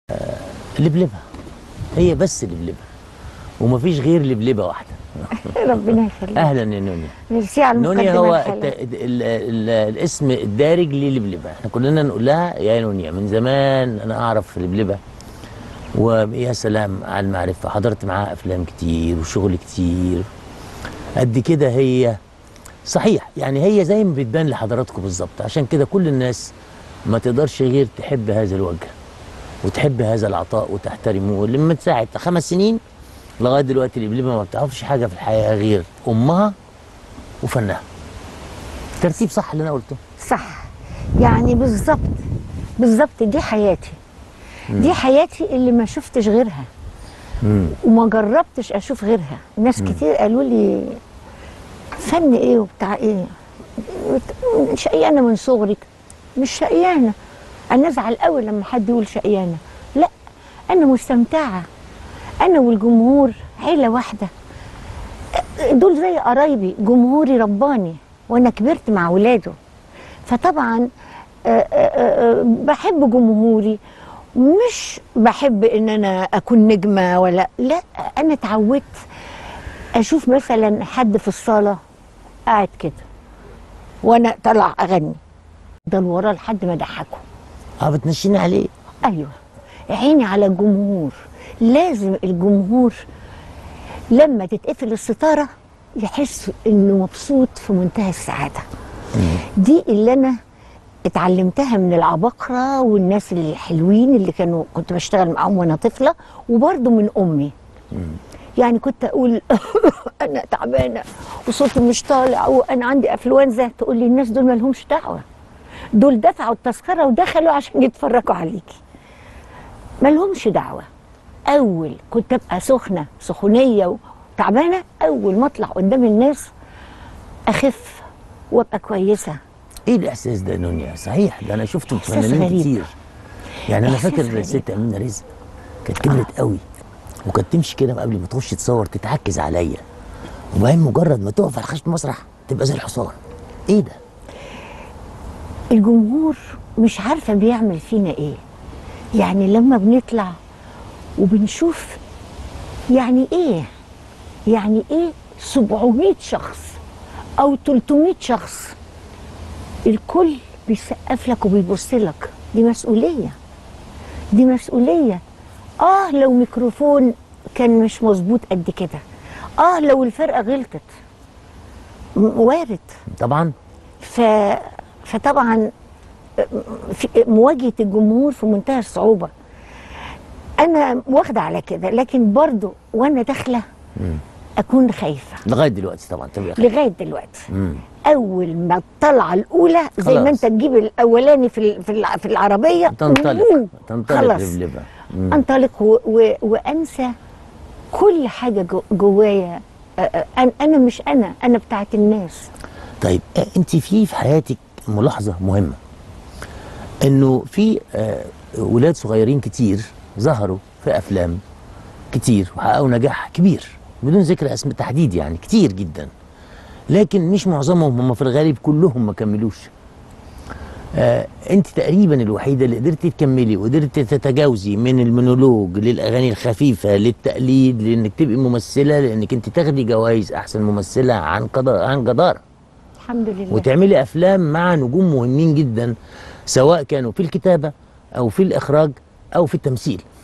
لبلبة هي بس لبلبة ومفيش غير لبلبة واحدة ربنا يخليك أهلا يا نونيا ميرسي على المقدمه نونيا هو الحلوة. الت... ال... ال... الاسم الدارج للبلبة احنا كلنا نقول لها يا نونيا من زمان أنا أعرف لبلبة ويا سلام على المعرفة حضرت معاها أفلام كتير وشغل كتير قد كده هي صحيح يعني هي زي ما بتبان لحضراتكم بالظبط عشان كده كل الناس ما تقدرش غير تحب هذا الوجه وتحب هذا العطاء وتحترمه لما تساعد خمس سنين لغايه دلوقتي الابليبه ما بتعرفش حاجه في الحياه غير امها وفنها ترتيب صح اللي انا قلته صح يعني بالظبط بالظبط دي حياتي دي حياتي اللي ما شفتش غيرها مم. وما جربتش اشوف غيرها ناس كتير قالوا لي فن ايه وبتاع ايه وت- شقيانه من صغرك مش شقيانه انا ازعل قوي لما حد يقول شقيانه لا انا مستمتعه انا والجمهور عيله واحده دول زي قرايبي جمهوري رباني وانا كبرت مع ولاده فطبعا آه، آه، آه، بحب جمهوري مش بحب ان انا اكون نجمه ولا لا انا اتعودت اشوف مثلا حد في الصاله قاعد كده وانا طالع اغني ده وراه لحد ما اضحكه اه بتنشيني عليه ايوه عيني على الجمهور لازم الجمهور لما تتقفل الستاره يحس انه مبسوط في منتهى السعاده دي اللي انا اتعلمتها من العباقرة والناس الحلوين اللي كانوا كنت بشتغل معاهم وانا طفلة وبرضه من امي يعني كنت اقول انا تعبانة وصوتي مش طالع وانا عندي انفلونزا تقول لي الناس دول ما لهمش دعوة دول دفعوا التذكرة ودخلوا عشان يتفرجوا عليكي ما لهمش دعوة اول كنت ابقى سخنة سخونية وتعبانة اول ما اطلع قدام الناس اخف وابقى كويسة ايه الاحساس ده يا نونيا صحيح ده انا شفته في إحساس فنانين غريب. كتير يعني انا إحساس فاكر غريب. الست امينه رزق كانت كبرت قوي وكانت تمشي كده قبل ما تخش تصور تتعكز عليا وبعدين مجرد ما تقف على خشب المسرح تبقى زي الحصان ايه ده الجمهور مش عارفه بيعمل فينا ايه يعني لما بنطلع وبنشوف يعني ايه يعني ايه 700 شخص او 300 شخص الكل بيسقف لك وبيبص لك دي مسؤوليه دي مسؤوليه اه لو ميكروفون كان مش مظبوط قد كده اه لو الفرقه غلطت م- وارد طبعا ف... فطبعا في مواجهه الجمهور في منتهى الصعوبه انا واخده على كده لكن برضو وانا داخله اكون خايفه لغايه دلوقتي طبعا تبقى خير. لغايه دلوقتي مم. اول ما الطلعه الاولى زي ما خلاص. انت تجيب الاولاني في ال- في الع- في العربيه تنطلق مم. تنطلق خلاص. لبلبة مم. انطلق و... و... وانسى كل حاجه جو... جوايا أ- أ- انا انا مش انا انا بتاعت الناس طيب آه، انت في في حياتك ملاحظه مهمه انه في آه، ولاد صغيرين كتير ظهروا في افلام كتير وحققوا نجاح كبير بدون ذكر اسم تحديد يعني كتير جدا لكن مش معظمهم هم في الغالب كلهم ما كملوش آه انت تقريبا الوحيده اللي قدرتي تكملي وقدرتي تتجاوزي من المونولوج للاغاني الخفيفه للتقليد لانك تبقي ممثله لانك انت تاخدي جوائز احسن ممثله عن قدر عن جداره الحمد لله وتعملي افلام مع نجوم مهمين جدا سواء كانوا في الكتابه او في الاخراج او في التمثيل